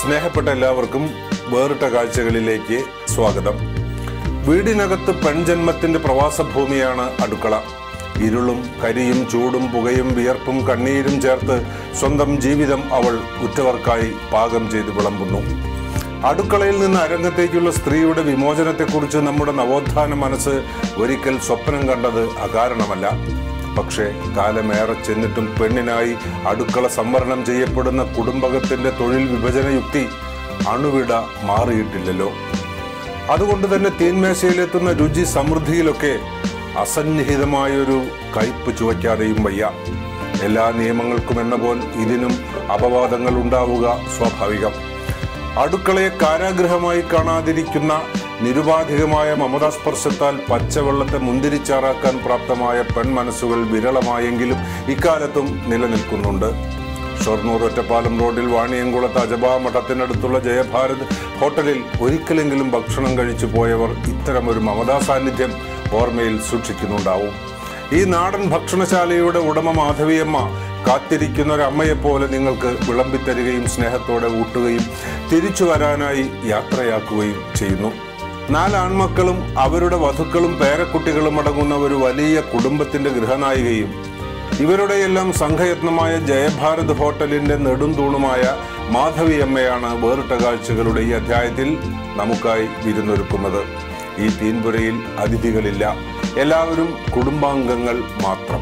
സ്നേഹപ്പെട്ട എല്ലാവർക്കും വേറിട്ട കാഴ്ചകളിലേക്ക് സ്വാഗതം വീടിനകത്ത് പെൺജന്മത്തിന്റെ പ്രവാസഭൂമിയാണ് അടുക്കള ഇരുളും കരിയും ചൂടും പുകയും വിയർപ്പും കണ്ണീരും ചേർത്ത് സ്വന്തം ജീവിതം അവൾ ഉറ്റവർക്കായി പാകം ചെയ്ത് വിളമ്പുന്നു അടുക്കളയിൽ നിന്ന് അരങ്ങത്തേക്കുള്ള സ്ത്രീയുടെ വിമോചനത്തെക്കുറിച്ച് നമ്മുടെ നവോത്ഥാന മനസ്സ് ഒരിക്കൽ സ്വപ്നം കണ്ടത് അകാരണമല്ല പക്ഷേ കാലമേറെ ചെന്നിട്ടും പെണ്ണിനായി അടുക്കള സംവരണം ചെയ്യപ്പെടുന്ന കുടുംബകത്തിന്റെ തൊഴിൽ വിഭജന യുക്തി അണുവിട മാറിയിട്ടില്ലല്ലോ അതുകൊണ്ട് തന്നെ തീന്മേശയിലെത്തുന്ന രുചി സമൃദ്ധിയിലൊക്കെ അസന്നിഹിതമായൊരു കയ്പ് ചുവയ്ക്കാതെയും വയ്യ എല്ലാ നിയമങ്ങൾക്കും എന്ന പോൽ ഇതിനും അപവാദങ്ങൾ ഉണ്ടാവുക സ്വാഭാവികം അടുക്കളയെ കാരാഗ്രഹമായി കാണാതിരിക്കുന്ന നിരുപാധികമായ മമതാസ്പർശത്താൽ പച്ചവെള്ളത്തെ മുന്തിരിച്ചാറാക്കാൻ പ്രാപ്തമായ പെൺമനസ്സുകൾ വിരളമായെങ്കിലും ഇക്കാലത്തും നിലനിൽക്കുന്നുണ്ട് ഷൊർണൂർ ഒറ്റപ്പാലം റോഡിൽ വാണിയംകുളത്ത് അജബാ മഠത്തിനടുത്തുള്ള ജയഭാരത് ഹോട്ടലിൽ ഒരിക്കലെങ്കിലും ഭക്ഷണം കഴിച്ചു പോയവർ ഇത്തരമൊരു മമതാ സാന്നിധ്യം ഓർമ്മയിൽ സൂക്ഷിക്കുന്നുണ്ടാവും ഈ നാടൻ ഭക്ഷണശാലയുടെ ഉടമ മാധവിയമ്മ കാത്തിരിക്കുന്ന ഒരു അമ്മയെപ്പോലെ നിങ്ങൾക്ക് വിളമ്പിത്തരികയും സ്നേഹത്തോടെ ഊട്ടുകയും തിരിച്ചു വരാനായി യാത്രയാക്കുകയും ചെയ്യുന്നു നാല് ആൺമക്കളും അവരുടെ വധുക്കളും പേരക്കുട്ടികളും അടങ്ങുന്ന ഒരു വലിയ കുടുംബത്തിന്റെ ഗൃഹനായികയും ഇവരുടെയെല്ലാം സംഘയത്നമായ ജയഭാരത് ഹോട്ടലിന്റെ നെടുംതൂണുമായ മാധവിയമ്മയാണ് വേറിട്ട കാഴ്ചകളുടെ ഈ അധ്യായത്തിൽ നമുക്കായി വിരുന്നൊരുക്കുന്നത് ഈ തീൻപുരയിൽ അതിഥികളില്ല എല്ലാവരും കുടുംബാംഗങ്ങൾ മാത്രം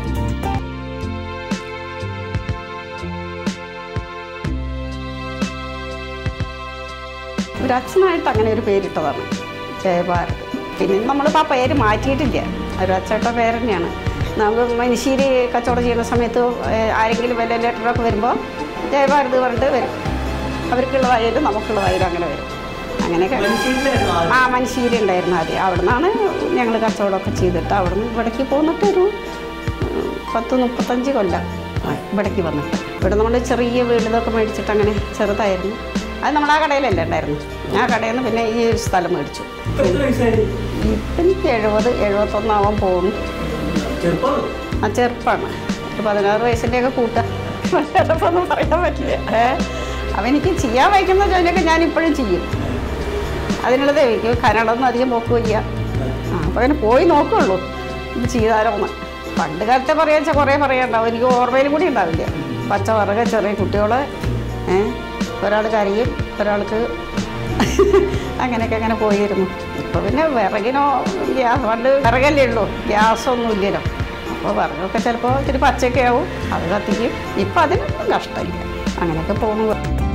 ഒരു അച്ഛനായിട്ട് അങ്ങനെ ഒരു പേരിട്ടതാണ് ജയഭാരത് പിന്നെ നമ്മളിപ്പോൾ ആ പേര് മാറ്റിയിട്ടില്ല ഒരു അച്ചട്ട പേര് തന്നെയാണ് നമുക്ക് മനുഷ്യര് കച്ചവടം ചെയ്യുന്ന സമയത്ത് ഏഹ്, ആരെങ്കിലും വല്ല ലെറ്ററൊക്കെ വരുമ്പോൾ ജയഭാരത് പറഞ്ഞിട്ട് വരും അവർക്കുള്ളതായാലും നമുക്കുള്ളതായാലും അങ്ങനെ വരും അങ്ങനെയൊക്കെ ആ മനുഷ്യര് ഉണ്ടായിരുന്നു ആദ്യം അവിടെ നിന്നാണ് ഞങ്ങൾ കച്ചവടമൊക്കെ ചെയ്തിട്ട് അവിടെ നിന്ന് ഇവിടേക്ക് പോന്നിട്ട് ഒരു ഉം, പത്ത് മുപ്പത്തഞ്ച് കൊല്ലം ആയി ഇവിടേക്ക് വന്നിട്ട് ഇവിടെ നമ്മൾ ചെറിയ വീടിതൊക്കെ മേടിച്ചിട്ട് അങ്ങനെ ചെറുതായിരുന്നു അത് നമ്മൾ ആ കടയിലല്ല ഉണ്ടായിരുന്നു ആ കടയിൽ നിന്ന് പിന്നെ ഈ ഒരു സ്ഥലം മേടിച്ചു ഇപ്പം എനിക്ക് എഴുപത് എഴുപത്തൊന്നാവാൻ പോകുന്നു ആ ചെറുപ്പമാണ് ഒരു പതിനാറ് വയസ്സിൻ്റെയൊക്കെ കൂട്ടാം ചിലപ്പോൾ പറയാൻ പറ്റില്ല ഏ അപ്പം എനിക്ക് ചെയ്യാൻ വയ്ക്കുന്ന ജോലിയൊക്കെ ഞാൻ ഇപ്പോഴും ചെയ്യും അതിനുള്ളത് എനിക്ക് കന്നഡൊന്നും അധികം നോക്കുകയില്ല ആ അപ്പോൾ അങ്ങനെ പോയി നോക്കുള്ളൂ ഇത് ചെയ്താലോന്ന് പണ്ട് കാലത്തെ പറയാൻ വെച്ചാൽ കുറേ പറയാനുണ്ടാവും എനിക്ക് ഓർമ്മയിലും കൂടി ഉണ്ടാവില്ല പച്ചവറക ചെറിയ കുട്ടികൾ ഏ ഒരാൾ കരയും ഒരാൾക്ക് അങ്ങനെയൊക്കെ അങ്ങനെ പോയിരുന്നു ഇപ്പോൾ പിന്നെ വിറകിനോ ഗ്യാസ് പണ്ട് വിറകല്ലേ ഉള്ളൂ ഗ്യാസൊന്നും ഇല്ലല്ലോ അപ്പോൾ വിറകൊക്കെ ചിലപ്പോൾ ഇത്തിരി പച്ചയൊക്കെ ആവും അത് കത്തിക്കും ഇപ്പം അതിനൊന്നും കഷ്ടമില്ല അങ്ങനെയൊക്കെ പോകുന്നു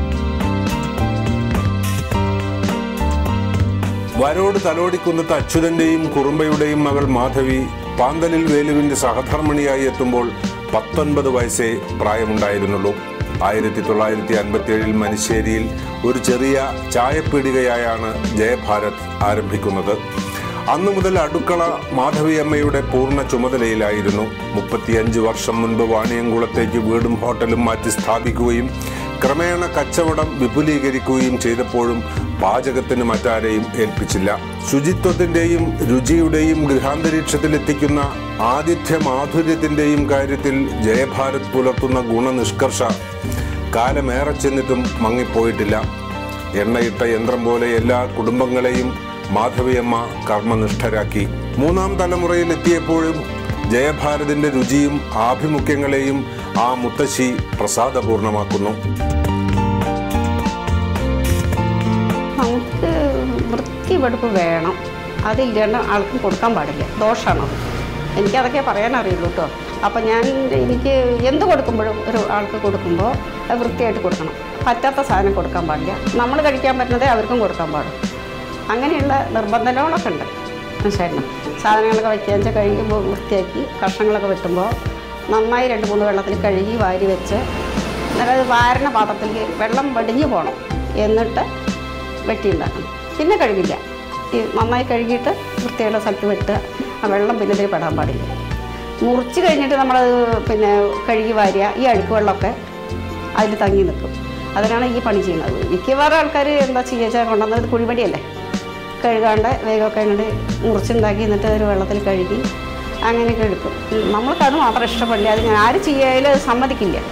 വരോട് തലോടിക്കുന്നത്ത് അച്യുതന്റെയും കുറുമ്പയുടെയും മകൾ മാധവി പാന്തലിൽ വേലുവിന്റെ സഹധർമ്മിണിയായി എത്തുമ്പോൾ പത്തൊൻപത് വയസ്സേ പ്രായമുണ്ടായിരുന്നുള്ളൂ ആയിരത്തി തൊള്ളായിരത്തി അൻപത്തി ഏഴിൽ മനുശ്ശേരിയിൽ ഒരു ചെറിയ ചായപ്പീടികയായാണ് ജയഭാരത് ആരംഭിക്കുന്നത് അന്നു മുതൽ അടുക്കള മാധവിയമ്മയുടെ പൂർണ്ണ ചുമതലയിലായിരുന്നു മുപ്പത്തിയഞ്ച് വർഷം മുൻപ് വാണിയംകുളത്തേക്ക് വീടും ഹോട്ടലും മാറ്റി സ്ഥാപിക്കുകയും ക്രമേണ കച്ചവടം വിപുലീകരിക്കുകയും ചെയ്തപ്പോഴും പാചകത്തിന് മറ്റാരെയും ഏൽപ്പിച്ചില്ല ശുചിത്വത്തിന്റെയും രുചിയുടെയും ഗൃഹാന്തരീക്ഷത്തിലെത്തിക്കുന്ന ആതിഥ്യ മാധുര്യത്തിന്റെയും കാര്യത്തിൽ ജയഭാരത് പുലർത്തുന്ന ഗുണനിഷ്കർഷ കാലമേറെ ചെന്നിട്ടും മങ്ങിപ്പോയിട്ടില്ല എണ്ണയിട്ട യന്ത്രം പോലെ എല്ലാ കുടുംബങ്ങളെയും മാധവിയമ്മ കർമ്മനിഷ്ഠരാക്കി മൂന്നാം തലമുറയിൽ എത്തിയപ്പോഴും ജയഭാരതിന്റെ രുചിയും ആഭിമുഖ്യങ്ങളെയും ആ മുത്തശ്ശി പ്രസാദപൂർണമാക്കുന്നു നമുക്ക് വൃത്തി വെടുപ്പ് വേണം അതില്ലാണ്ട് ആൾക്കും കൊടുക്കാൻ പാടില്ല ദോഷമാണത് എനിക്കതൊക്കെ പറയാൻ അറിയുള്ളൂ കേട്ടോ അപ്പം ഞാൻ എനിക്ക് എന്ത് കൊടുക്കുമ്പോഴും ഒരു ആൾക്ക് കൊടുക്കുമ്പോൾ അത് വൃത്തിയായിട്ട് കൊടുക്കണം പറ്റാത്ത സാധനം കൊടുക്കാൻ പാടില്ല നമ്മൾ കഴിക്കാൻ പറ്റുന്നതേ അവർക്കും കൊടുക്കാൻ പാടും അങ്ങനെയുള്ള നിർബന്ധങ്ങളൊക്കെ ഉണ്ട് മനസ്സിലായിരുന്നു സാധനങ്ങളൊക്കെ വയ്ക്കുക വെച്ചാൽ കഴുകുമ്പോൾ വൃത്തിയാക്കി കഷ്ണങ്ങളൊക്കെ വെട്ടുമ്പോൾ നന്നായി രണ്ട് മൂന്ന് വെള്ളത്തിൽ കഴുകി വാരി വെച്ച് എന്നിട്ട് അത് വാരണ പാത്രത്തിലേക്ക് വെള്ളം വടിഞ്ഞു പോകണം എന്നിട്ട് വെട്ടിയുണ്ടാക്കണം പിന്നെ കഴുകില്ല ഈ നന്നായി കഴുകിയിട്ട് വൃത്തിയുള്ള സ്ഥലത്ത് വെട്ടുക ആ വെള്ളം പിന്നെ ഇതിൽ പെടാൻ പാടില്ല മുറിച്ച് കഴിഞ്ഞിട്ട് നമ്മളത് പിന്നെ കഴുകി വാരുക ഈ അഴുക്ക് വെള്ളമൊക്കെ അതിൽ തങ്ങി നിൽക്കും അതിനാണ് ഈ പണി ചെയ്യുന്നത് മിക്കവാറും ആൾക്കാർ എന്താ ചെയ്യുക കൊണ്ടുവന്നത് കുഴിമടിയല്ലേ കഴുകാണ്ട് വേഗമൊക്കെ അങ്ങോട്ട് മുറിച്ചുണ്ടാക്കി എന്നിട്ട് ഒരു വെള്ളത്തിൽ കഴുകി അങ്ങനെയൊക്കെ എടുക്കും നമ്മൾക്ക് അത് മാത്രം ഇഷ്ടപ്പെടില്ല അത് ഞാൻ ആര് ചെയ്യായാലും അത് സമ്മതിക്കില്ല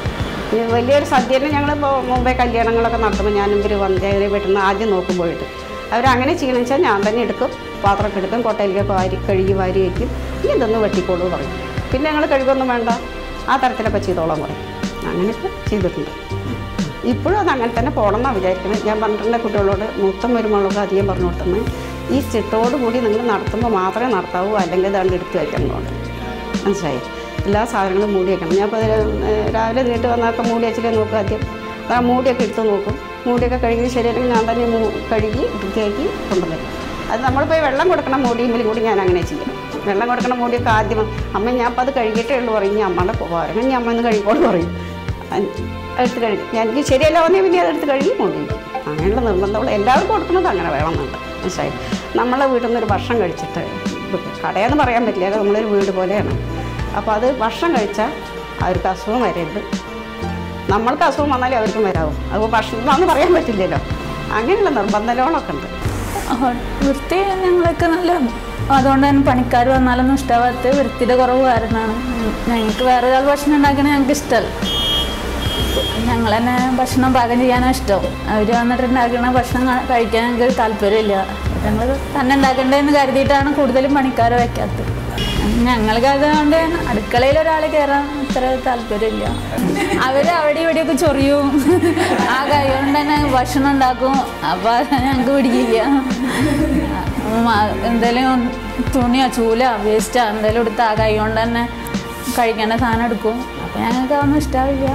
ഈ വലിയൊരു സദ്യയിൽ ഞങ്ങളിപ്പോൾ മുമ്പേ കല്യാണങ്ങളൊക്കെ നടത്തുമ്പോൾ ഞാനും ഇവർ വന്നേരെ വീട്ടിൽ നിന്ന് ആദ്യം നോക്കും പോയിട്ട് അവരങ്ങനെ ചെയ്യണമെന്ന് വെച്ചാൽ ഞാൻ തന്നെ എടുക്കും പാത്രമൊക്കെ എടുക്കും കൊട്ടയിലേക്ക് വാരി കഴുകി വാരി വയ്ക്കും ഇനി ഇതൊന്ന് വെട്ടിക്കോളൂ പറയും പിന്നെ ഞങ്ങൾ കഴുകൊന്നും വേണ്ട ആ തരത്തിലൊക്കെ ചെയ്തോളാം പറയും അങ്ങനെയൊക്കെ ചെയ്തിട്ടുണ്ട് ഇപ്പോഴും അത് അങ്ങനെ തന്നെ പോകണം എന്നാണ് വിചാരിക്കുന്നത് ഞാൻ പന്ത്രണ്ട് കുട്ടികളോട് മൂത്ത മരുമകളൊക്കെ അധികം പറഞ്ഞു കൊടുത്തത് ഈ ചിട്ടോട് കൂടി നിങ്ങൾ നടത്തുമ്പോൾ മാത്രമേ നടത്താവൂ അല്ലെങ്കിൽ ഇതാണ്ട് എടുത്ത് വയ്ക്കണമെന്നുണ്ട് മനസ്സിലായി എല്ലാ സാധനങ്ങളും മൂടി വെക്കണം ഞാൻ ഇപ്പോൾ രാവിലെ നീട്ട് വന്നൊക്കെ മൂടി വെച്ചിട്ട് നോക്കും ആദ്യം ആ മൂടിയൊക്കെ എടുത്ത് നോക്കും മൂടിയൊക്കെ കഴുകി ശരിയല്ലെങ്കിൽ ഞാൻ തന്നെ മൂ- കഴുകി വൃത്തിയാക്കി കൊണ്ടുവരും അത് നമ്മളിപ്പോൾ വെള്ളം കൊടുക്കണം മൂടിയുമ്പിൽ കൂടി ഞാൻ അങ്ങനെ ചെയ്യും വെള്ളം കൊടുക്കണം മൂടിയൊക്കെ ആദ്യം അമ്മ ഞാൻ അപ്പോൾ അത് കഴുകിയിട്ടേ ഉള്ളൂ പറയും ഇനി അമ്മയുടെ പോരാ ഇനി അമ്മ ഒന്ന് കഴുകിക്കോളൂ പറയും അൻ- എടുത്ത് കഴുകി ഞാൻ എനിക്ക് ശരിയല്ല വന്നേ പിന്നെ അതെടുത്ത് കഴുകി മൂടി വയ്ക്കും അങ്ങനെയുള്ള നിർബന്ധമുള്ള എല്ലാവർക്കും കൊടുക്കുന്നത് അങ്ങനെ വേണമെന്നുണ്ട് മനസ്സിലായി നമ്മളെ വീട്ടിൽ നിന്ന് ഒരു ഭക്ഷണം കഴിച്ചിട്ട് കടയെന്ന് പറയാൻ പറ്റില്ല അത് നമ്മളൊരു വീട് പോലെയാണ് അപ്പോൾ അത് ഭക്ഷണം കഴിച്ചാൽ അവർക്ക് അസുഖം വരരുത് നമ്മൾക്ക് അസുഖം വന്നാലേ അവർക്കും വരാവും അപ്പോൾ ഭക്ഷണം എന്ന് പറയാൻ പറ്റില്ലല്ലോ അങ്ങനെയുള്ള നിർബന്ധങ്ങളൊക്കെ ഉണ്ട് ആ, വൃത്തി ഞങ്ങളൊക്കെ നല്ല അതുകൊണ്ട് തന്നെ പണിക്കാർ വന്നാലൊന്നും ഇഷ്ടമാകാത്ത വൃത്തിയുടെ കുറവ് കാരണമാണ് ഞങ്ങൾക്ക് വേറെ ഒരാൾ ഭക്ഷണം ഉണ്ടാക്കണേ ഞങ്ങൾക്ക് ഇഷ്ടമല്ല ഞങ്ങൾ തന്നെ ഭക്ഷണം പാകം ചെയ്യാനാണ് ഇഷ്ടം അവർ വന്നിട്ട് ഉണ്ടാക്കുന്ന ഭക്ഷണം ക- കഴിക്കാൻ ഞങ്ങൾക്ക് താല്പര്യമില്ല ഞങ്ങൾ തന്നെ ഉണ്ടാക്കണ്ടേന്ന് കരുതിയിട്ടാണ് കൂടുതലും പണിക്കാരെ വയ്ക്കാത്തത് ഞങ്ങൾക്ക് അതുകൊണ്ട് അടുക്കളയിൽ ഒരാൾ കയറാൻ അത്ര താല്പര്യമില്ല അവർ അവിടെ ഇവിടെയൊക്കെ ചൊറിയും ആ കൈ കൊണ്ട് തന്നെ ഭക്ഷണം ഉണ്ടാക്കും അപ്പോൾ ഞങ്ങൾക്ക് പിടിക്കില്ല ഉം, ആ, എന്തേലും തുണിയോ ചൂല വേസ്റ്റോ എന്തെങ്കിലും എടുത്ത് ആ കൈ കൊണ്ട് തന്നെ കഴിക്കേണ്ട സാധനം എടുക്കും അപ്പോൾ ഞങ്ങൾക്ക് അതൊന്നും ഇഷ്ടാവില്ല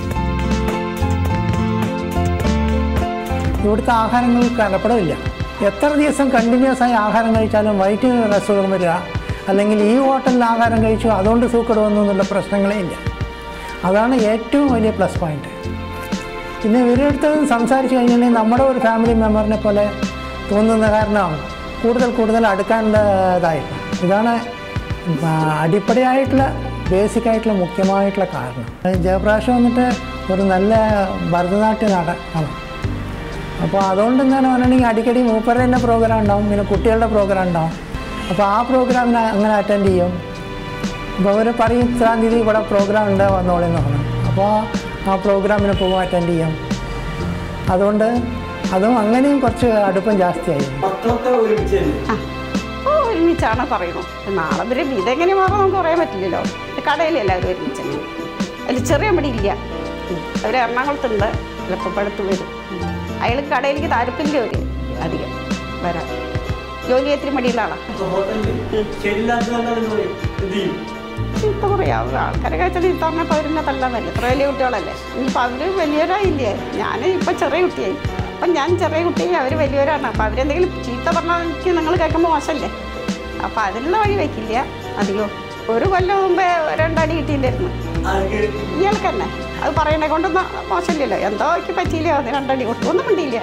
ഇവിടുത്തെ ആഹാരങ്ങൾ കലപ്പടമില്ല എത്ര ദിവസം കണ്ടിന്യൂസ് ആയി ആഹാരം കഴിച്ചാലും വയറ്റിന് അസുഖം വരിക അല്ലെങ്കിൽ ഈ ഹോട്ടലിൽ ആഹാരം കഴിച്ചു അതുകൊണ്ട് സൂക്കട് വന്നു എന്നുള്ള പ്രശ്നങ്ങളേ ഇല്ല അതാണ് ഏറ്റവും വലിയ പ്ലസ് പോയിന്റ് പിന്നെ ഇവരുടെ അടുത്ത് സംസാരിച്ച് കഴിഞ്ഞിട്ടുണ്ടെങ്കിൽ നമ്മുടെ ഒരു ഫാമിലി മെമ്പറിനെ പോലെ തോന്നുന്ന കാരണം കൂടുതൽ കൂടുതൽ അടുക്കാനുള്ളതായിട്ട് ഇതാണ് ആ, അടിപ്പടയായിട്ടുള്ള ബേസിക് ആയിട്ടുള്ള മുഖ്യമായിട്ടുള്ള കാരണം ജയപ്രാശ് വന്നിട്ട് ഒരു നല്ല ഭരതനാട്യ നട ആണ് അപ്പോൾ അതുകൊണ്ട് എന്താണ് പറഞ്ഞിട്ടുണ്ടെങ്കിൽ അടിക്കടി മൂപ്പരുടെ തന്നെ പ്രോഗ്രാം ഉണ്ടാവും പിന്നെ കുട്ടികളുടെ പ്രോഗ്രാം ഉണ്ടാവും അപ്പോൾ ആ പ്രോഗ്രാമിന് അങ്ങനെ അറ്റൻഡ് ചെയ്യും അപ്പോൾ അവർ പറയും ഇത്രാം തീയതി ഇവിടെ പ്രോഗ്രാം ഉണ്ട് വന്നോളെന്ന് പറഞ്ഞു അപ്പോൾ ആ പ്രോഗ്രാമിന് പോകും അറ്റൻഡ് ചെയ്യും അതുകൊണ്ട് അതും അങ്ങനെയും കുറച്ച് അടുപ്പം ജാസ്തിയായി മക്കളൊക്കെ ഒരുമിച്ച് തന്നെ ആ ഓ ഒരുമിച്ചാണ് പറയുന്നത് നാളെ വരെ ഇതെങ്ങനെ മാറും നമുക്ക് പറയാൻ പറ്റില്ലല്ലോ കടയിൽ എല്ലാവരും ഒരുമിച്ച് തന്നെ അതിൽ ചെറിയ മടി ഇല്ല അവർ എറണാകുളത്തുണ്ട് ചിലപ്പോൾ പടുത്ത് വരും അയാൾ കടയിലേക്ക് താല്പര്യം ഒരു അധികം വരാൻ ജോലി ഇത്തിരി മടിയുള്ള ആളാണ് ഹോട്ടലിൽ ശരിയില്ലാത്ത കണ്ടാൽ എന്ത് പറയും എന്ത് ചെയ്യും ചീത്ത പറയാം ആൾക്കാരെ കഴിച്ചാൽ ചീത്ത പറഞ്ഞപ്പോൾ അവരെന്നെ തല്ലാൻ പറ്റില്ല എത്ര വലിയ കുട്ടികളല്ലേ ഇനിയിപ്പോൾ അവർ വലിയവരായില്ലേ ഞാൻ ഇപ്പം ചെറിയ കുട്ടിയായി അപ്പം ഞാൻ ചെറിയ കുട്ടിയായി അവർ വലിയവരാണ് അപ്പോൾ അവരെന്തെങ്കിലും ചീത്ത പറഞ്ഞാൽ എനിക്ക് നിങ്ങൾ കേൾക്കുമ്പോൾ മോശമല്ലേ അപ്പോൾ അതിനുള്ള വഴി വയ്ക്കില്ല അധികം ഒരു കൊല്ലം മുമ്പേ രണ്ടടി കിട്ടിയില്ലായിരുന്നു ആർക്ക് ഇയാൾക്ക് തന്നെ അത് പറയണേ കൊണ്ടൊന്നും മോശമില്ലല്ലോ എന്തോ എനിക്ക് പറ്റിയില്ല അത് രണ്ടടി കൊടുത്തു ഒന്നും മിണ്ടിയില്ല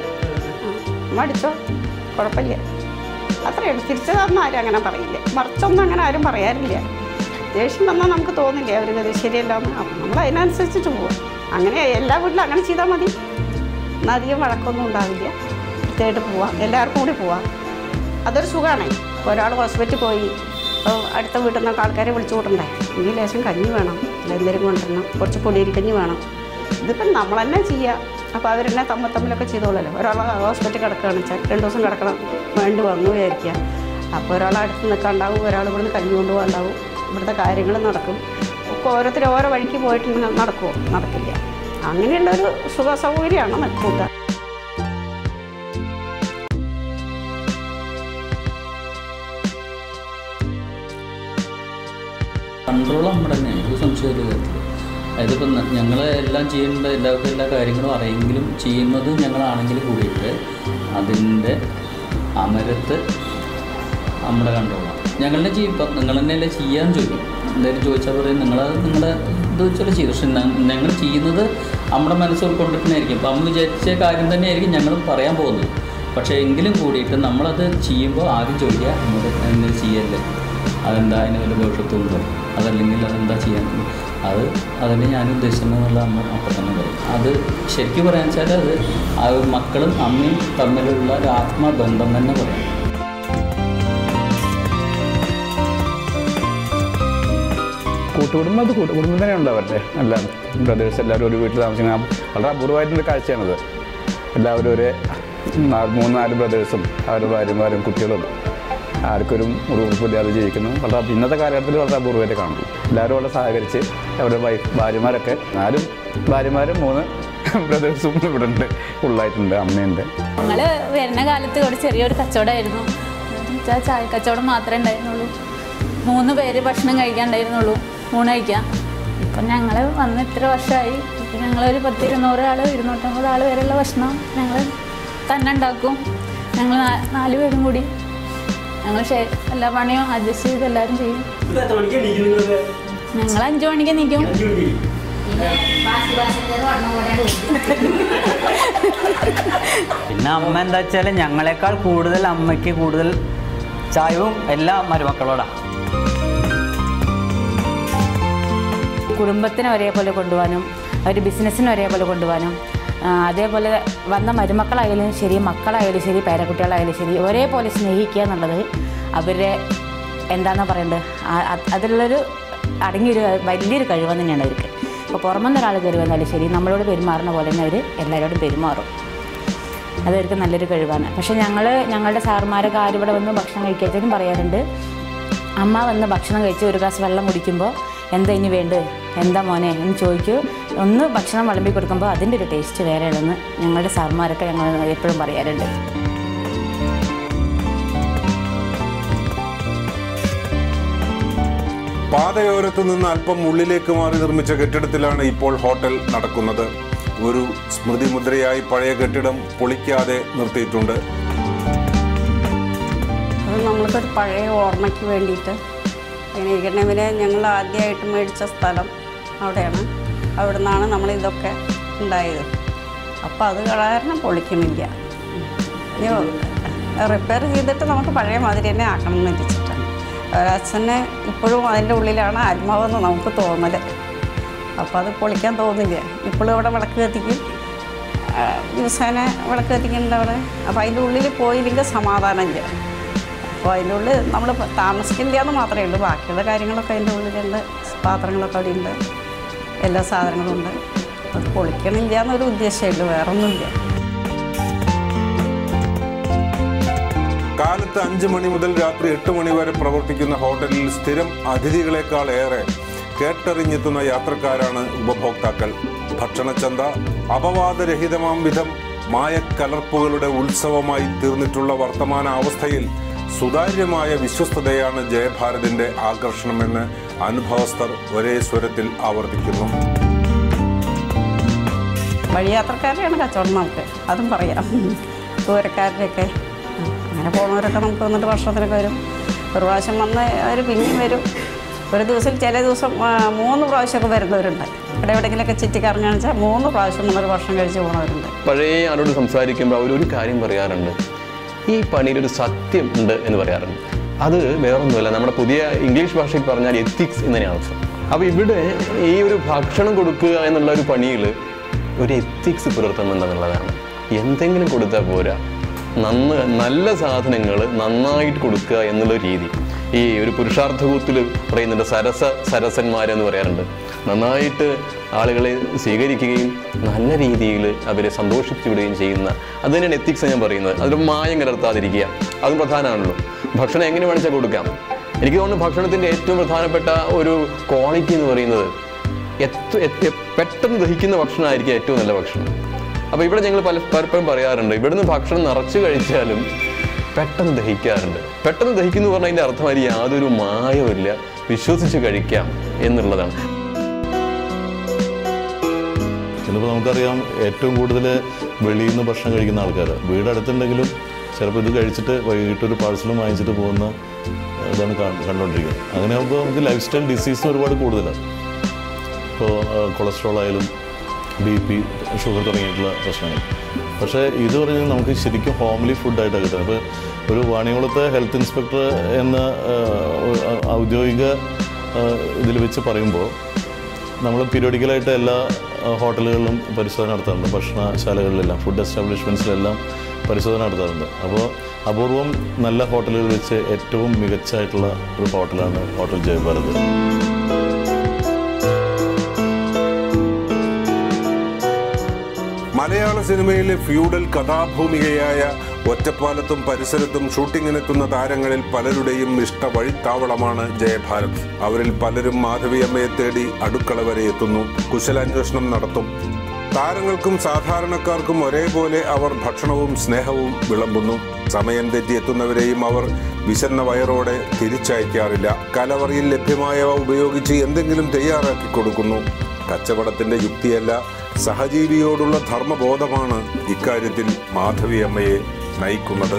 ആ, മടിച്ചോ കുഴപ്പമില്ല അത്രയേ ഉള്ളൂ തിരിച്ചു തന്ന ആരും അങ്ങനെ പറയില്ല മറിച്ചൊന്നും അങ്ങനെ ആരും പറയാറില്ല ദേഷ്യം വന്നാൽ നമുക്ക് തോന്നില്ലേ അവർക്ക് അത് ശരിയല്ലാന്ന് അപ്പം നമ്മൾ അതിനനുസരിച്ചിട്ട് പോവുക അങ്ങനെ എല്ലാ വീട്ടിലും അങ്ങനെ ചെയ്താൽ മതി എന്നാൽ അധികം വഴക്കൊന്നും ഉണ്ടാവില്ല കൃത്യമായിട്ട് പോവാം എല്ലാവർക്കും കൂടി പോവാം അതൊരു സുഖമാണ് ഒരാൾ ഹോസ്പിറ്റലിൽ പോയി അപ്പോൾ അടുത്ത വീട്ടിൽ നിന്നൊക്കെ ആൾക്കാരെ വിളിച്ചു കൂട്ടണ്ടേ എങ്കിൽ ലേശം കഞ്ഞി വേണം അല്ല എന്തെങ്കിലും കൊണ്ടുവരണം കുറച്ച് പൊടിയരി കഞ്ഞി വേണം ഇതിപ്പം നമ്മൾ തന്നെ ചെയ്യുക അപ്പോൾ അവരെന്നെ തമ്മിൽ തമ്മിലൊക്കെ ചെയ്തോളല്ലോ ഒരാൾ ഹോസ്പിറ്റലിൽ കിടക്കുകയാണെന്ന് വെച്ചാൽ രണ്ട് ദിവസം കിടക്കണം വേണ്ടി വന്നു വിചാരിക്കുക അപ്പോൾ ഒരാൾ അടുത്ത് നിൽക്കാണ്ടാവും ഒരാൾ ഇവിടുന്ന് കഞ്ഞി കൊണ്ടുപോകാണ്ടാവും ഇവിടുത്തെ കാര്യങ്ങൾ നടക്കും ഒക്കെ ഓരോരുത്തർ ഓരോ വഴിക്ക് പോയിട്ട് നടക്കുമോ നടക്കില്ല അങ്ങനെയുള്ളൊരു സുഖ സൗകര്യമാണ് കൂട്ടുക കൺട്രോൾ നമ്മുടെ തന്നെയാണ് ഒരു സംശയമില്ല കാര്യത്തിൽ അതായത് ഇപ്പം ഞങ്ങൾ എല്ലാം ചെയ്യേണ്ട എല്ലാവർക്കും എല്ലാ കാര്യങ്ങളും അറിയെങ്കിലും ചെയ്യുന്നത് ഞങ്ങളാണെങ്കിൽ കൂടിയിട്ട് അതിൻ്റെ അമരത്ത് നമ്മുടെ കൺട്രോളാണ് ഞങ്ങളുടെ ചെയ്യും ഇപ്പം നിങ്ങൾ തന്നെയല്ലേ ചെയ്യാൻ ചോദിക്കും എന്തായാലും ചോദിച്ചാൽ പറയും നിങ്ങൾ നിങ്ങളുടെ ഇത് വെച്ചാൽ ചെയ്യും പക്ഷെ ഞങ്ങൾ ചെയ്യുന്നത് നമ്മുടെ മനസ്സ് ഉൾക്കൊണ്ടിട്ടായിരിക്കും അപ്പം അമ്മ വിചാരിച്ച കാര്യം തന്നെയായിരിക്കും ഞങ്ങളും പറയാൻ പോകുന്നത് പക്ഷേ എങ്കിലും കൂടിയിട്ട് നമ്മളത് ചെയ്യുമ്പോൾ ആദ്യം ചോദിക്കുക നമ്മൾ എങ്ങനെ ചെയ്യല്ലേ അതെന്താ അതിന് വല്ല ഭവിഷ്യത്തുണ്ടോ അതല്ലെങ്കിൽ അതെന്താ ചെയ്യാൻ അത് അതന്നെ ഞാൻ ഉദ്ദേശിക്കുന്നതെന്നുള്ള അമ്മ അപ്പം തന്നെ പറയും അത് ശരിക്കും പറയാൻ വെച്ചാൽ അത് ആ മക്കളും അമ്മയും തമ്മിലുള്ള ഒരു ആത്മബന്ധം തന്നെ പറയാം കൂട്ടുകുടുംബം അത് കൂട്ടുകുടുംബം തന്നെയുണ്ട് അവരുടെ എല്ലാം ബ്രദേഴ്സ് എല്ലാവരും ഒരു വീട്ടിൽ താമസിക്കുന്ന വളരെ അപൂർവമായിട്ടുള്ള കാഴ്ചയാണത് എല്ലാവരും ഒരു നാല് മൂന്ന് നാല് ബ്രദേഴ്സും അവരുടെ ഭാര്യമാരും കുട്ടികളും ആർക്കൊരു ഉറപ്പില്ലാതെ ജീവിക്കുന്നു വളരെ ഇന്നത്തെ കാലഘട്ടത്തിൽ വളരെ അപൂർവമായിട്ട് കാണുന്നു എല്ലാവരും വളരെ സഹകരിച്ച് അവരുടെ വൈഫ് ഭാര്യമാരൊക്കെ നാലും ഭാര്യമാരും മൂന്ന് ബ്രദേഴ്സും ഇവിടെ ഉണ്ട് ഫുള്ളായിട്ടുണ്ട് അമ്മയുണ്ട് ഞങ്ങൾ വരുന്ന കാലത്ത് ഒരു ചെറിയൊരു കച്ചവടമായിരുന്നു എന്നുവെച്ചാൽ ചായ കച്ചവടം മാത്രമേ ഉണ്ടായിരുന്നുള്ളൂ മൂന്ന് പേര് ഭക്ഷണം കഴിക്കാൻ ഉണ്ടായിരുന്നുള്ളൂ ഊണ് കഴിക്കാൻ ഇപ്പം ഞങ്ങൾ വന്ന് ഇത്ര വർഷമായി ഇപ്പം ഞങ്ങളൊരു പത്ത് ഇരുന്നൂറ് ആൾ ഇരുന്നൂറ്റമ്പത് ആൾ വരെയുള്ള ഭക്ഷണം ഞങ്ങൾ തന്നെ ഉണ്ടാക്കും ഞങ്ങൾ നാല് പേരും കൂടി ഞങ്ങൾ ഷെയർ എല്ലാ പണിയും അഡ്ജസ്റ്റ് ചെയ്ത് എല്ലാവരും ചെയ്യും ഇത് എത്ര മണിക്ക് എണീക്കുന്നത് ഞങ്ങൾ അഞ്ച് മണിക്ക് നിൽക്കും അഞ്ചു മണിക്ക് പിന്നെ അമ്മ എന്താ വെച്ചാൽ ഞങ്ങളെക്കാൾ കൂടുതൽ അമ്മയ്ക്ക് കൂടുതൽ ചായവും എല്ലാ മരുമക്കളോടാണ് കുടുംബത്തിനെ ഒരേപോലെ കൊണ്ടുപോകാനും ഒരു ബിസിനസ്സിനെ ഒരേപോലെ കൊണ്ടുപോകാനും ആ, അതേപോലെ വന്ന മരുമക്കളായാലും ശരി മക്കളായാലും ശരി പേരക്കുട്ടികളായാലും ശരി ഒരേപോലെ സ്നേഹിക്കുക എന്നുള്ളത് അവരുടെ എന്താണെന്ന് പറയേണ്ടത് ആ- അത് അതിലുള്ളൊരു അടങ്ങിയൊരു വലിയൊരു കഴിവ് തന്നെയാണ് അവർക്ക് ഇപ്പോൾ പുറമെന്ന് ഒരാൾ കയറി വന്നാലും ശരി നമ്മളോട് പെരുമാറുന്ന പോലെ തന്നെ അവർ എല്ലാവരോടും പെരുമാറും അതവർക്ക് നല്ലൊരു കഴിവാണ് പക്ഷേ ഞങ്ങൾ ഞങ്ങളുടെ സാറുമാരൊക്കെ ആരും ഇവിടെ വന്ന് ഭക്ഷണം കഴിക്കാത്തതിനും പറയാറുണ്ട് അമ്മ വന്ന് ഭക്ഷണം കഴിച്ച് ഒരു ഗ്ലാസ് വെള്ളം കുടിക്കുമ്പോൾ എന്താ ഇനി വേണ്ടത് എന്താ മോനെ എന്ന് ചോദിക്കൂ ഒന്ന് ഭക്ഷണം വിളമ്പി കൊടുക്കുമ്പോൾ അതിൻ്റെ ഒരു ടേസ്റ്റ് വേറെയാണെന്ന് ഞങ്ങളുടെ സാറുമാരൊക്കെ ഞങ്ങൾ എപ്പോഴും പറയാറുണ്ട് പാതയോരത്ത് നിന്ന് അല്പം ഉള്ളിലേക്ക് മാറി നിർമ്മിച്ച കെട്ടിടത്തിലാണ് ഇപ്പോൾ ഹോട്ടൽ നടക്കുന്നത് ഒരു സ്മൃതി മുദ്രയായി പഴയ കെട്ടിടം പൊളിക്കാതെ നിർത്തിയിട്ടുണ്ട് അത് നമ്മൾക്കൊരു പഴയ ഓർമ്മയ്ക്ക് വേണ്ടിയിട്ട് അങ്ങനെ ഇരിക്കണമെങ്കിൽ ഞങ്ങൾ ആദ്യമായിട്ട് മേടിച്ച സ്ഥലം അവിടെയാണ് അവിടെ നിന്നാണ് നമ്മൾ ഇതൊക്കെ ഉണ്ടായത് അപ്പോൾ അത് കാരണം പൊളിക്കുന്നില്ല ഇനി റിപ്പയർ ചെയ്തിട്ട് നമുക്ക് പഴയ മാതിരി തന്നെ ആക്കണം എന്ന് വെച്ചിട്ടാണ് ഒരച്ഛനെ ഇപ്പോഴും അതിൻ്റെ ഉള്ളിലാണ് ആത്മാവെന്ന് നമുക്ക് തോന്നൽ അപ്പോൾ അത് പൊളിക്കാൻ തോന്നില്ല ഇപ്പോഴും ഇവിടെ വിളക്ക് കത്തിക്കും ആ, ദിവസേന വിളക്ക് കത്തിക്കുന്നുണ്ട് അവിടെ അപ്പോൾ അതിൻ്റെ ഉള്ളിൽ പോയില്ലെങ്കിൽ സമാധാനമില്ല അപ്പോൾ അതിൻ്റെ ഉള്ളിൽ നമ്മൾ താമസിക്കില്ല എന്ന് മാത്രമേ ഉള്ളൂ ബാക്കിയുള്ള കാര്യങ്ങളൊക്കെ അതിൻ്റെ ഉള്ളിലുണ്ട് പാത്രങ്ങളൊക്കെ അവിടെ ഉണ്ട് എല്ലാ സാധനങ്ങളും ഉണ്ട് അത് പൊളിക്കണില്ല എന്നൊരു ഉദ്ദേശമേ ഉള്ളൂ വേറെ ഒന്നുമില്ല കാലത്ത് അഞ്ച് മണി മുതൽ രാത്രി എട്ട് മണി വരെ പ്രവർത്തിക്കുന്ന ഹോട്ടലിൽ സ്ഥിരം അതിഥികളെക്കാൾ ഏറെ കേട്ടറിഞ്ഞെത്തുന്ന യാത്രക്കാരാണ് ഉപഭോക്താക്കൾ ഭക്ഷണച്ചന്ത അപവാദരഹിതമാം വിധം മായക്കലർപ്പുകളുടെ ഉത്സവമായി തീർന്നിട്ടുള്ള വർത്തമാന അവസ്ഥയിൽ സുതാര്യമായ വിശ്വസ്തതയാണ് ജയഭാരതിന്റെ ആകർഷണമെന്ന് അനുഭവസ്ഥർ ഒരേ സ്വരത്തിൽ ആവർത്തിക്കുന്നു വഴിയാത്രക്കാരെയാണ് കച്ചവടം നമുക്ക് അതും പറയാം ദൂരക്കാരുടെയൊക്കെ അങ്ങനെ പോകുന്നവരൊക്കെ നമുക്ക് വന്നിട്ട് വർഷത്തിലൊക്കെ വരും ഒരു പ്രാവശ്യം വന്ന് അവർ പിന്നെയും വരും ഒരു ദിവസം ചില ദിവസം ആ, മൂന്ന് പ്രാവശ്യമൊക്കെ വരുന്നവരുണ്ട് ഇവിടെ എവിടെയെങ്കിലുമൊക്കെ ചുറ്റിക്കറങ്ങാന്ന് വെച്ചാൽ മൂന്ന് പ്രാവശ്യം വന്നൊരു ഭക്ഷണം കഴിച്ച് പോകുന്നവരുണ്ട് പഴയ ആളോട് സംസാരിക്കുമ്പോൾ അവരൊരു കാര്യം പറയാറുണ്ട് ഈ പണിയിൽ ഒരു സത്യം ഉണ്ട് എന്ന് പറയാറുണ്ട് അത് വേറൊന്നുമല്ല നമ്മുടെ പുതിയ ഇംഗ്ലീഷ് ഭാഷയിൽ പറഞ്ഞാൽ എത്തിക്സ് എന്നതിനാണ് അർത്ഥം അപ്പോൾ ഇവിടെ ഈ ഒരു ഭക്ഷണം കൊടുക്കുക എന്നുള്ള ഒരു പണിയിൽ ഒരു എത്തിക്സ് പുലർത്തുന്നുണ്ടെന്നുള്ളതാണ് എന്തെങ്കിലും കൊടുത്താൽ പോരാ നന്ന് നല്ല സാധനങ്ങൾ നന്നായിട്ട് കൊടുക്കുക എന്നുള്ള രീതി ഈ ഒരു പുരുഷാർത്ഥകൂത്തിൽ പറയുന്നുണ്ട് സരസ സരസന്മാരെന്ന് പറയാറുണ്ട് നന്നായിട്ട് ആളുകളെ സ്വീകരിക്കുകയും നല്ല രീതിയിൽ അവരെ സന്തോഷിച്ചു വിടുകയും ചെയ്യുന്ന അത് തന്നെയാണ് എത്തിക്സ് ഞാൻ പറയുന്നത് അതിൽ മായം കലർത്താതിരിക്കുക അതും പ്രധാനമാണല്ലോ ഭക്ഷണം എങ്ങനെ വേണിച്ചാൽ കൊടുക്കാം എനിക്ക് തോന്നുന്നു ഭക്ഷണത്തിൻ്റെ ഏറ്റവും പ്രധാനപ്പെട്ട ഒരു ക്വാളിറ്റി എന്ന് പറയുന്നത് എത്ര എത്ര- പെട്ടെന്ന് ദഹിക്കുന്ന ഭക്ഷണമായിരിക്കും ഏറ്റവും നല്ല ഭക്ഷണം അപ്പോൾ ഇവിടെ ഞങ്ങൾ പല പലപ്പോഴും പറയാറുണ്ട് ഇവിടുന്ന് ഭക്ഷണം നിറച്ച് കഴിച്ചാലും പെട്ടെന്ന് ദഹിക്കാറുണ്ട് പെട്ടെന്ന് ദഹിക്കുന്നു പറഞ്ഞാൽ അതിൻ്റെ അർത്ഥം അതിൽ യാതൊരു മായവുമില്ല വിശ്വസിച്ച് കഴിക്കാം എന്നുള്ളതാണ് ചിലപ്പോൾ നമുക്കറിയാം ഏറ്റവും കൂടുതൽ വെളിയിൽ നിന്ന് ഭക്ഷണം കഴിക്കുന്ന ആൾക്കാർ വീട് അടുത്തുണ്ടെങ്കിലും ചിലപ്പോൾ ഇത് കഴിച്ചിട്ട് വൈകിട്ട് ഒരു പാഴ്സലും വാങ്ങിച്ചിട്ട് പോകുന്ന ഇതാണ് കാ- കണ്ടുകൊണ്ടിരിക്കുന്നത് അങ്ങനെ ആകുമ്പോൾ നമുക്ക് ലൈഫ് സ്റ്റൈൽ ഡിസീസ് ഒരുപാട് കൂടുതലാണ് ഇപ്പോൾ കൊളസ്ട്രോൾ ആയാലും ബി പി ഷുഗർ തുടങ്ങിയിട്ടുള്ള പ്രശ്നങ്ങൾ പക്ഷേ ഇത് പറഞ്ഞാൽ നമുക്ക് ശരിക്കും ഹോംലി ഫുഡായിട്ടാണ് കിട്ടുന്നത് അപ്പോൾ ഒരു വാണിയംകുളത്തെ ഹെൽത്ത് ഇൻസ്പെക്ടർ എന്ന ആ, ഔ- ഔദ്യോഗിക ഇതിൽ വെച്ച് പറയുമ്പോൾ നമ്മൾ പീരിയോഡിക്കലായിട്ട് എല്ലാ ആ, ഹോട്ടലുകളിലും പരിശോധന നടത്താറുണ്ട് ഭക്ഷണശാലകളിലെല്ലാം ഫുഡ് എസ്റ്റാബ്ലിഷ്മെൻറ്റ്സിലെല്ലാം പരിശോധന നടത്താറുണ്ട് അപ്പോൾ അപൂർവം നല്ല ഹോട്ടലുകൾ വെച്ച് ഏറ്റവും മികച്ചായിട്ടുള്ള ഒരു ഹോട്ടലാണ് ഹോട്ടൽ ജയഭാരത് മലയാള സിനിമയിലെ ഫ്യൂഡൽ കഥാഭൂമികയായ ഒറ്റപ്പാലത്തും പരിസരത്തും ഷൂട്ടിങ്ങിനെത്തുന്ന താരങ്ങളിൽ പലരുടെയും ഇഷ്ട വഴിത്താവളമാണ് ജയഭാരത് അവരിൽ പലരും മാധവിയമ്മയെ തേടി അടുക്കള വരെ എത്തുന്നു കുശലാന്വേഷണം നടത്തും താരങ്ങൾക്കും സാധാരണക്കാർക്കും ഒരേപോലെ അവർ ഭക്ഷണവും സ്നേഹവും വിളമ്പുന്നു സമയം തെറ്റിയെത്തുന്നവരെയും അവർ വിശന്ന വയറോടെ തിരിച്ചയക്കാറില്ല കലവറിയിൽ ലഭ്യമായവ ഉപയോഗിച്ച് എന്തെങ്കിലും തയ്യാറാക്കി കൊടുക്കുന്നു കച്ചവടത്തിന്റെ യുക്തിയല്ല സഹജീവിയോടുള്ള ധർമ്മബോധമാണ് ഇക്കാര്യത്തിൽ മാധവിയമ്മയെ നയിക്കുന്നത്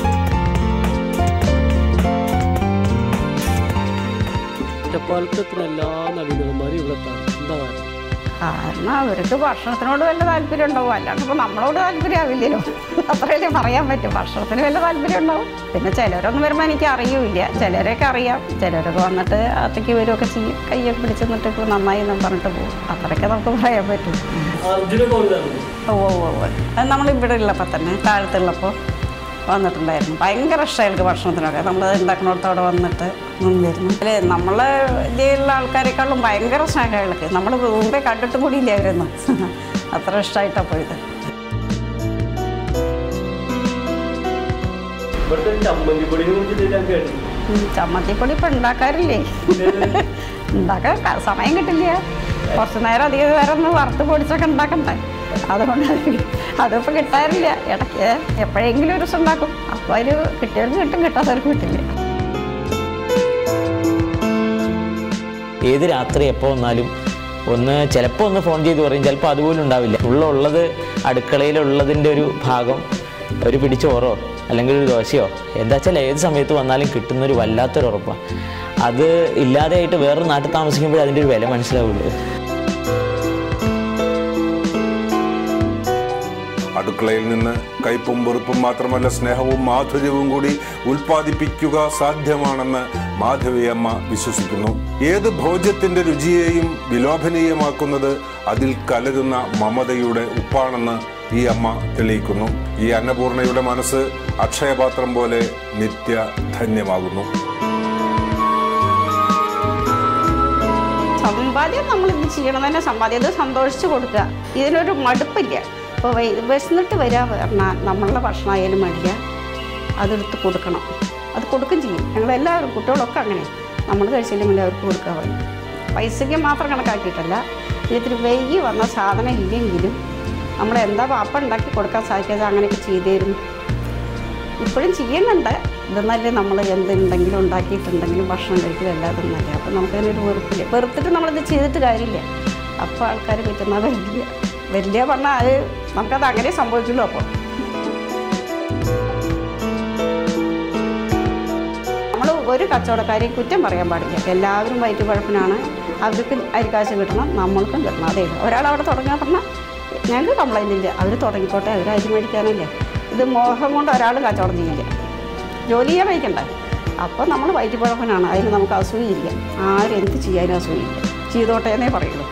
ഒറ്റപ്പാലത്തെത്തുന്ന എല്ലാ നവീനന്മാരും ഇവിടെ എത്താറ് എന്താ കാരണം കാരണം അവർക്ക് ഭക്ഷണത്തിനോട് വല്ല താല്പര്യം ഉണ്ടാവും അല്ലാണ്ട് ഇപ്പോൾ നമ്മളോട് താല്പര്യമാവില്ലല്ലോ അത്രയല്ലേ പറയാൻ പറ്റും ഭക്ഷണത്തിന് വല്ല താല്പര്യം ഉണ്ടാവും പിന്നെ ചിലരൊന്നും വരുമ്പോൾ എനിക്ക് അറിയൂല ചിലരൊക്കെ അറിയാം ചിലരൊക്കെ വന്നിട്ട് അത്തേക്ക് വരുമൊക്കെ ചെയ്യും കയ്യൊക്കെ പിടിച്ച് നിന്നിട്ട് ഇപ്പോൾ നന്നായി എന്ന് പറഞ്ഞിട്ട് പോകും അത്രയൊക്കെ നമുക്ക് പറയാൻ പറ്റും അർജുനൊക്കെ വന്നതാണ് ഓ ഓ ഓ അത് നമ്മൾ ഇവിടെ ഉള്ളപ്പോൾ തന്നെ താഴത്തുള്ളപ്പോൾ വന്നിട്ടുണ്ടായിരുന്നു ഭയങ്കര ഇഷ്ടമായിരുന്നു ഭക്ഷണത്തിനൊക്കെ നമ്മൾ ഉണ്ടാക്കുന്നിടത്തോടെ വന്നിട്ട് നിന്നിരുന്നു അല്ലേ നമ്മളെ ഇതിലുള്ള ആൾക്കാരെക്കാളും ഭയങ്കര സ്നേഹങ്ങൾക്ക് നമ്മൾ മുമ്പേ കണ്ടിട്ടും കൂടി ഇല്ലായിരുന്നു അത്ര ഇഷ്ടമായിട്ടാണ് പോയത് ഇവിടുത്തെ ചമ്മന്തിപ്പൊടിനെ കുറിച്ചിട്ട് ഞാൻ കേട്ടു ഉം, ചമ്മന്തിപ്പൊടി ഇപ്പം ഉണ്ടാക്കാറില്ലേ ഉണ്ടാക്കാൻ ക- സമയം കിട്ടില്ല കുറച്ച് നേരം അധികം നേരം ഒന്ന് വറുത്ത് പൊടിച്ചൊക്കെ ഉണ്ടാക്കണ്ടേ അതുകൊണ്ട് അതിപ്പോൾ കിട്ടാറില്ല ഇടയ്ക്ക് എപ്പോഴെങ്കിലും ഒരു ദിവസം ഉണ്ടാക്കും അപ്പോൾ അതിൽ കിട്ടിയവർക്ക് കിട്ടും കിട്ടാത്തവർക്ക് കിട്ടില്ല ഏത് രാത്രി എപ്പോൾ വന്നാലും ഒന്ന് ചിലപ്പോൾ ഒന്ന് ഫോൺ ചെയ്ത് പറയും ചിലപ്പോൾ അതുപോലും ഉണ്ടാവില്ല ഉള്ള ഉള്ളത് അടുക്കളയിലുള്ളതിൻ്റെ ഒരു ഭാഗം ഒരു പിടിച്ചോറോ അല്ലെങ്കിൽ ഒരു ദോശയോ എന്താ വെച്ചാൽ ഏത് സമയത്ത് വന്നാലും കിട്ടുന്നൊരു വല്ലാത്തൊരു ഉറപ്പാണ് അത് ഇല്ലാതെയായിട്ട് വേറൊരു നാട്ടിൽ താമസിക്കുമ്പോഴേ അതിൻ്റെ ഒരു വില മനസ്സിലാവുള്ളൂ അടുക്കളയിൽ നിന്ന് കയ്പും വെറുപ്പും മാത്രമല്ല സ്നേഹവും മാധുര്യവും കൂടി ഉൽപ്പാദിപ്പിക്കുക സാധ്യമാണെന്ന് മാധവിയമ്മ വിശ്വസിക്കുന്നു ഏത് ഭോജ്യത്തിന്റെ രുചിയെയും വിലോഭനീയമാക്കുന്നത് അതിൽ കലരുന്ന മമതയുടെ ഉപ്പാണെന്ന് ഈ അമ്മ തെളിയിക്കുന്നു ഈ അന്നപൂർണയുടെ മനസ്സ് അക്ഷയപാത്രം പോലെ നിത്യ ധന്യമാകുന്നു സമ്പാദ്യം നമ്മൾ ഇത് ചെയ്യണം തന്നെ സമ്പാദ്യം ഇത് സന്തോഷിച്ച് കൊടുക്കുക ഇതിനൊരു മടുപ്പില്ല ഇപ്പോൾ വൈ വിശന്നിട്ട് വരിക പറഞ്ഞാൽ നമ്മളുടെ ഭക്ഷണമായാലും മേടിക്കുക അതെടുത്ത് കൊടുക്കണം അത് കൊടുക്കും ചെയ്യും ഞങ്ങളെല്ലാവരും കുട്ടികളൊക്കെ അങ്ങനെ നമ്മൾ കഴിച്ചില്ലെങ്കിൽ അവർക്ക് കൊടുക്കാൻ പറയും പൈസയ്ക്ക് മാത്രം കണക്കാക്കിയിട്ടല്ല ഇതിൽ വൈകി വന്ന സാധനം ഇല്ലെങ്കിലും നമ്മൾ എന്താ പാപ്പ ഉണ്ടാക്കി കൊടുക്കാൻ സാധിക്കാതെ അങ്ങനെയൊക്കെ ചെയ്തിരുന്നു ഇപ്പോഴും ചെയ്യുന്നുണ്ട് ഇതെന്നല്ലേ നമ്മൾ എന്തുണ്ടെങ്കിലും ഉണ്ടാക്കിയിട്ടുണ്ടെങ്കിലും ഭക്ഷണം കഴിക്കുക എല്ലാതും നല്ല അപ്പോൾ നമുക്കതിനൊരു വെറുപ്പില്ല വെറുത്തിട്ട് നമ്മളിത് ചെയ്തിട്ട് കാര്യമില്ല അപ്പോൾ ആൾക്കാർ പറ്റുന്ന വരില്ല വരില്ല പറഞ്ഞാൽ അത് നമുക്കത് അങ്ങനെ സംഭവിക്കുള്ളൂ അപ്പോൾ നമ്മൾ ഒരു കച്ചവടക്കാരെയും കുറ്റം പറയാൻ പാടില്ല എല്ലാവരും വയറ്റ് കുഴപ്പനാണ് അവർക്ക് അരിക്കാശ് കിട്ടണം നമ്മൾക്കും കിട്ടണം അതേ ഉള്ളൂ. ഒരാൾ അവിടെ തുടങ്ങാൻ പറഞ്ഞാൽ ഞങ്ങൾക്ക് കംപ്ലൈൻ്റ് ഇല്ല അവർ തുടങ്ങിക്കോട്ടെ അവർ അരി മേടിക്കാനല്ലേ ഇത് മോഹം കൊണ്ട് ഒരാൾ കച്ചവടം ചെയ്യില്ല ജോലി ചെയ്യാൻ വയ്ക്കണ്ടേ അപ്പോൾ നമ്മൾ വയറ്റുകുഴപ്പനാണ് അതിന് നമുക്ക് അസൂയില്ല ആരും എന്ത് ചെയ്യാനും അസൂയില്ല ചെയ്തോട്ടെ എന്നേ പറയുള്ളൂ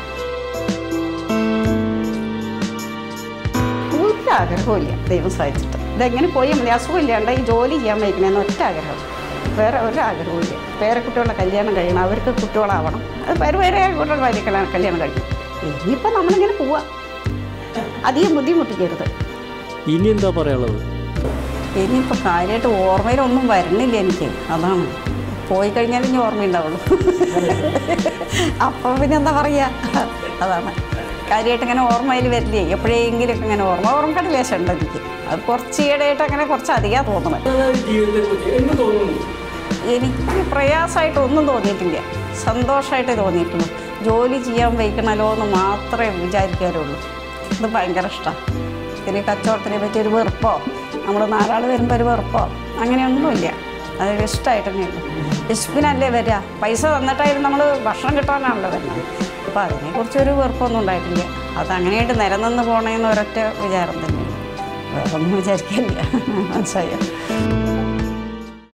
ഒരു ആഗ്രഹവും ദൈവം സഹായിച്ചിട്ട് ഇതെങ്ങനെ പോയാൽ മതി അസുഖമില്ലാണ്ട് ഈ ജോലി ചെയ്യാൻ വയ്ക്കണമെന്ന് ഒറ്റ ആഗ്രഹം വേറെ ഒരു ആഗ്രഹവും ഇല്ല പേരക്കുട്ടികളുടെ കല്യാണം കഴിയണം അവർക്ക് കുട്ടികളാവണം അത് വേറെ വേറെ കുട്ടികളുടെ വലിയ കല്യാണം കല്യാണം കഴിക്കും ഇനിയിപ്പോൾ നമ്മളിങ്ങനെ പോവാം അധികം ബുദ്ധിമുട്ടിക്കരുത് ഇനി എന്താ പറയാനുള്ളത് ഇനിയിപ്പോൾ കാര്യമായിട്ട് ഓർമ്മയിലൊന്നും വരുന്നില്ല എനിക്ക് അതാണ് പോയി കഴിഞ്ഞാൽ ഇനി ഓർമ്മയുണ്ടാവുള്ളൂ അപ്പോൾ പിന്നെ എന്താ പറയുക അതാണ് കാര്യമായിട്ട് ഇങ്ങനെ ഓർമ്മയിൽ വരില്ലേ എപ്പോഴെങ്കിലുമൊക്കെ ഇങ്ങനെ ഓർമ്മ ഓർമ്മയുടെ ലേശം ഉണ്ട് എനിക്ക് അത് കുറച്ച് ഈയിടെയായിട്ട് അങ്ങനെ കുറച്ച് അധികം തോന്നുന്നത് ജീവിതത്തെക്കുറിച്ച് എന്ത് തോന്നുന്നു എനിക്ക് പ്രയാസമായിട്ട് ഒന്നും തോന്നിയിട്ടില്ല സന്തോഷമായിട്ടേ തോന്നിയിട്ടുള്ളൂ ജോലി ചെയ്യാൻ വയ്ക്കണമല്ലോ എന്ന് മാത്രമേ വിചാരിക്കാറുള്ളൂ ഇത് ഭയങ്കര ഇഷ്ടമാണ് ഇതിന് കച്ചവടത്തിനെ പറ്റി ഒരു വെറുപ്പോ നമ്മൾ നാലാൾ വരുമ്പോൾ ഒരു വെറുപ്പോ അങ്ങനെയൊന്നുമില്ല അതൊരു ഇഷ്ടമായിട്ട് തന്നെയുള്ളൂ വിശപ്പിനല്ലേ വരിക പൈസ തന്നിട്ടായിരുന്നു നമ്മൾ ഭക്ഷണം കിട്ടാനാണല്ലോ വരുന്നത് അപ്പോൾ അതിനെക്കുറിച്ചൊരു വെറുപ്പൊന്നും ഉണ്ടായിട്ടില്ല അതങ്ങനെയായിട്ട് നിലനിന്ന് പോകണമെന്ന് ഒരൊറ്റ വിചാരം തന്നെയാണ് വേറൊന്നും വിചാരിക്കില്ല മനസ്സിലായോ